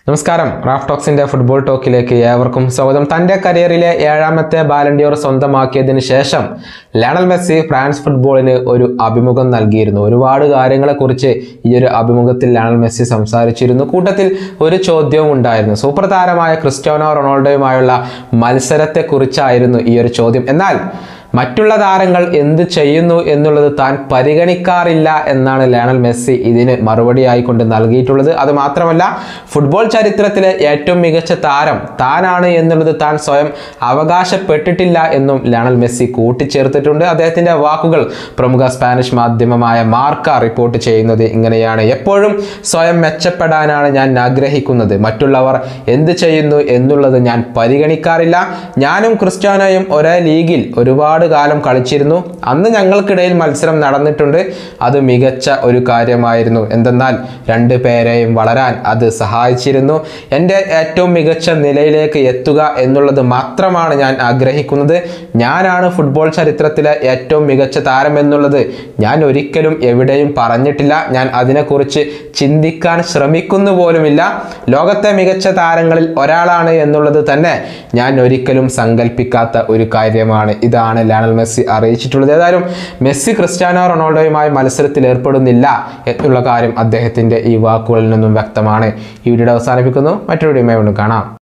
നമസ്കാരം Raf ടോക്സിന്റെ football ടോക്കിലേക്ക് ഏവർക്കും സ്വാഗതം തന്റെ കരിയറിലെ ഏഴാമത്തെ ബാലൻഡിയോർ സ്വന്തമാക്കിയതിനു ശേഷം ലയണൽ മെസ്സി ഫ്രാൻസ് ഫുട്ബോളിന് ഒരു അഭിമുഖം നൽകിയിരുന്നു ഒരുപാട് കാര്യങ്ങളെക്കുറിച്ച് ഈ ഒരു അഭിമുഖത്തിൽ ലയണൽ മെസ്സി സംസാരിച്ചിരുന്നു കൂട്ടത്തിൽ ഒരു ചോദ്യവും ഉണ്ടായിരുന്നു സൂപ്പർ താരമായ ക്രിസ്ത്യാനോ റൊണാൾഡോയുമായുള്ള മത്സരത്തെക്കുറിച്ചായിരുന്നു ഈ ഒരു ചോദ്യം എന്നാൽ മറ്റുള്ള താരങ്ങൾ എന്ത് ചെയ്യുന്നു എന്നുള്ളത് താൻ പരിഗണിക്കാറില്ല എന്നാണ് ലയണൽ മെസ്സി ഇതിന് മറുപടിയായി കൊണ്ട് നൽകിയിട്ടുള്ളത് അത് മാത്രമല്ല ഫുട്ബോൾ ചരിത്രത്തിലെ ഏറ്റവും മികച്ച താരം താനാണ് എന്നുള്ളത് താൻ സ്വയം അവകാശപ്പെട്ടിട്ടില്ല എന്നും ലയണൽ മെസ്സി കൂട്ടിച്ചേർത്തിട്ടുണ്ട് അദ്ദേഹത്തിന്റെ വാക്കുകൾ പ്രമുഖ സ്പാനിഷ് മാധ്യമമായ മാർക്ക റിപ്പോർട്ട് ചെയ്യുന്നത് ഇങ്ങനെയാണ് എപ്പോഴും സ്വയം മെച്ചപ്പെടാനാണ് ഞാൻ ആഗ്രഹിക്കുന്നത് മറ്റുള്ളവർ എന്ത് ചെയ്യുന്നു എന്നുള്ളത് ഞാൻ പരിഗണിക്കാറില്ല ഞാനും ക്രിസ്ത്യാനോയും ഒരേ ലീഗിൽ ഒരുപാട് കാലം കളിച്ചിരുന്നു അന്ന് ഞങ്ങൾക്കിടയിൽ മത്സരം നടന്നിട്ടുണ്ട് അത് മികച്ച ഒരു കാര്യമായിരുന്നു എന്തെന്നാൽ രണ്ട് പേരെയും വളരാൻ അത് സഹായിച്ചിരുന്നു എൻ്റെ ഏറ്റവും മികച്ച നിലയിലേക്ക് എത്തുക എന്നുള്ളത് മാത്രമാണ് ഞാൻ ആഗ്രഹിക്കുന്നത് ഞാനാണ് ഫുട്ബോൾ ചരിത്രത്തിലെ ഏറ്റവും മികച്ച താരം എന്നുള്ളത് ഞാൻ ഒരിക്കലും എവിടെയും പറഞ്ഞിട്ടില്ല ഞാൻ അതിനെക്കുറിച്ച് ചിന്തിക്കാൻ ശ്രമിക്കുന്നു പോലുമില്ല ലോകത്തെ മികച്ച താരങ്ങളിൽ ഒരാളാണ് എന്നുള്ളത് തന്നെ ഞാൻ ഒരിക്കലും സങ്കല്പിക്കാത്ത ഒരു കാര്യമാണ് ഇതാണ് ലയണൽ മെസ്സി അറിയിച്ചിട്ടുള്ളത് ഏതായാലും മെസ്സി ക്രിസ്ത്യാനോ റൊണാൾഡോയുമായി മത്സരത്തിൽ ഏർപ്പെടുന്നില്ല എന്നുള്ള കാര്യം അദ്ദേഹത്തിന്റെ ഈ വാക്കുകളിൽ നിന്നും വ്യക്തമാണ് ഈ വീഡിയോ അവസാനിപ്പിക്കുന്നു മറ്റൊരു വീഡിയോയുമായി വീണ്ടും കാണാം